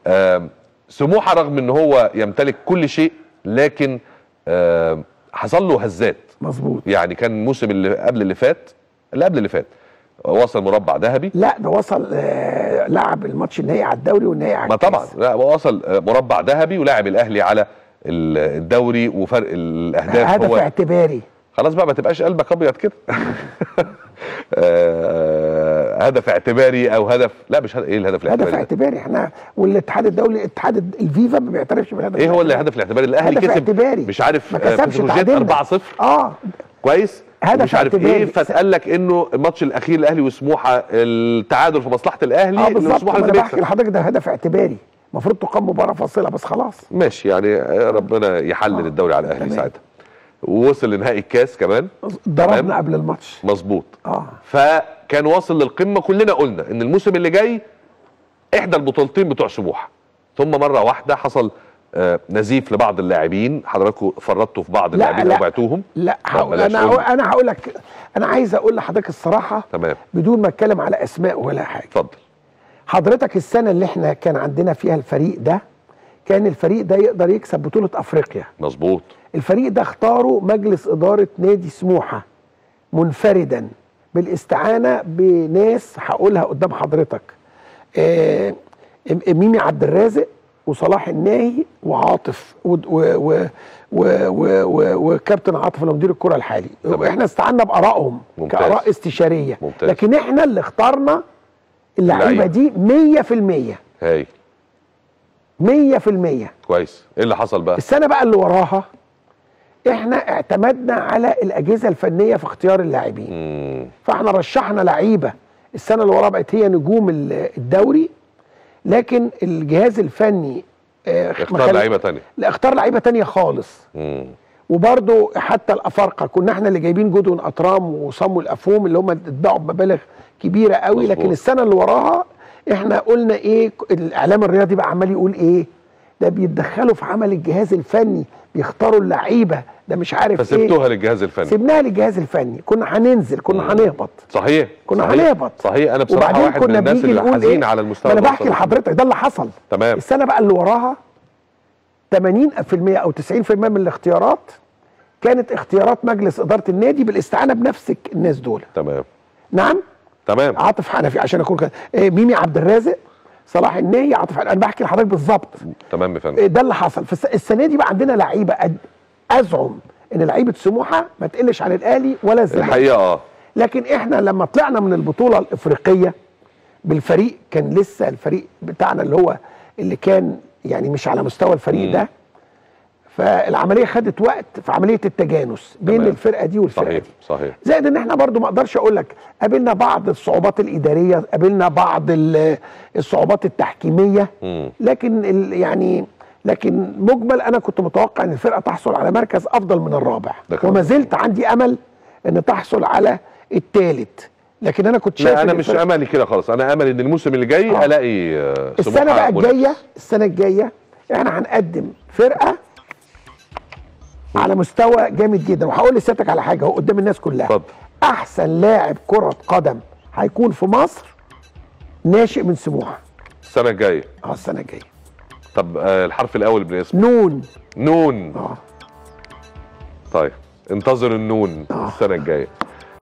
آم، سموحه رغم ان هو يمتلك كل شيء لكن آم، حصل له هزات مظبوط يعني كان الموسم اللي قبل اللي فات اللي قبل اللي فات وصل مربع ذهبي لا ده وصل آه لعب الماتش النهائي على الدوري والنهائي على ما الكاس. طبعا لا وصل آه، مربع ذهبي ولاعب الاهلي على ال- الدوري وفرق الاهداف هدف هو اعتباري خلاص بقى ما تبقاش قلبك ابيض كده آه، هدف اعتباري او هدف لا مش هدف ايه الهدف هدف الاعتباري ده؟ اعتباري احنا والاتحاد الدولي اتحاد الفيفا ما بيعترفش بالهدف ايه هو اللي الاعتباري. الهدف الاعتباري الاهلي هدف كسب اعتباري مش عارف ما آه، كسبش بتروجيت تعادلنا. 4-0 اه كويس هدف مش عارف ايه اعتباري. فاتقال لك انه الماتش الاخير الاهلي وسموحه التعادل في مصلحه الاهلي اه إن بالظبط سموحه ما انا لازم بحكي يكسب. لحضرتك ده هدف اعتباري المفروض تقام مباراه فاصله بس خلاص ماشي يعني آه، ربنا يحلل آه، الدوري على الاهلي تمام. ساعتها ووصل لنهائي الكاس كمان ضربنا تمام. قبل الماتش مظبوط اه فكان واصل للقمه كلنا قلنا ان الموسم اللي جاي احدى البطولتين بتوع سموحه ثم مره واحده حصل آه، نزيف لبعض اللاعبين حضراتكم فرطتوا في بعض لا، اللاعبين لا. او بعتوهم لا طب هقول بلاش انا قول. هقول انا هقول لك انا عايز اقول لحضرتك الصراحه تمام بدون ما اتكلم على اسماء ولا حاجه اتفضل حضرتك السنه اللي احنا كان عندنا فيها الفريق ده كان الفريق ده يقدر يكسب بطوله افريقيا مظبوط الفريق ده اختاره مجلس اداره نادي سموحه منفردا بالاستعانه بناس هقولها قدام حضرتك آه ميمي عبد الرازق وصلاح الناهي وعاطف و- و- و- و- و- و- وكابتن عاطف اللي هو مدير الكره الحالي تمام. احنا استعنا بارائهم ممتاز. كاراء استشاريه ممتاز. لكن احنا اللي اخترنا اللعيبه اللعيبة. دي 100% هاي 100% كويس ايه اللي حصل بقى السنه بقى اللي وراها احنا اعتمدنا على الاجهزه الفنيه في اختيار اللاعبين مم. فاحنا رشحنا لعيبه السنه اللي وراها بقت هي نجوم ال- الدوري لكن الجهاز الفني آه، ما اختار خل- لعيبه تانية لا اختار لعيبه تانية خالص مم. وبرضو حتى الافارقه كنا احنا اللي جايبين جدون اطرام وصمو الافوم اللي هم اتباعوا بمبالغ كبيره قوي مظبوط. لكن السنه اللي وراها احنا قلنا ايه ك- الاعلام الرياضي بقى عمال يقول ايه ده بيتدخلوا في عمل الجهاز الفني بيختاروا اللعيبه ده مش عارف ايه فسبتوها للجهاز الفني سيبناها للجهاز الفني كنا هننزل كنا هنهبط صحيح كنا صحيح. هنهبط صحيح انا بصراحه وبعدين واحد من كنا الناس بنيجي اللي نقول حزين إيه؟ على ما المستوى انا بحكي الوطني. لحضرتك ده اللي حصل تمام السنه بقى اللي وراها 80% او 90% من الاختيارات كانت اختيارات مجلس اداره النادي بالاستعانه بنفس الناس دول تمام نعم تمام عاطف حنفي عشان اكون كده إيه، ميمي عبد الرازق صلاح الناهي عاطف حنفي انا بحكي لحضرتك بالظبط تمام يا فندم إيه، ده اللي حصل فالسنه دي بقى عندنا لعيبه أد- ازعم ان لعيبه سموحه ما تقلش عن الاهلي ولا الزمالك الحقيقه اه لكن احنا لما طلعنا من البطوله الافريقيه بالفريق كان لسه الفريق بتاعنا اللي هو اللي كان يعني مش على مستوى الفريق مم. ده فالعمليه خدت وقت في عمليه التجانس بين تمام. الفرقه دي والفرقه صحيح دي صحيح زائد ان احنا برضو ما اقدرش اقول لك قابلنا بعض الصعوبات الاداريه قابلنا بعض ال- الصعوبات التحكيميه مم. لكن ال- يعني لكن مجمل انا كنت متوقع ان الفرقه تحصل على مركز افضل من الرابع ده كان وما زلت عندي امل ان تحصل على الثالث لكن انا كنت شايف لا انا إن مش الفرقة- املي كده خالص انا املي ان الموسم اللي جاي آه. الاقي آه، السنه سموحة بقى منافس. الجايه السنه الجايه احنا هنقدم فرقه على مستوى جامد جدا وهقول لسيادتك على حاجه اهو قدام الناس كلها اتفضل احسن لاعب كره قدم هيكون في مصر ناشئ من سموحه السنه الجايه اه السنه الجايه طب آه، الحرف الاول من اسمه نون نون اه طيب انتظر النون آه. السنه الجايه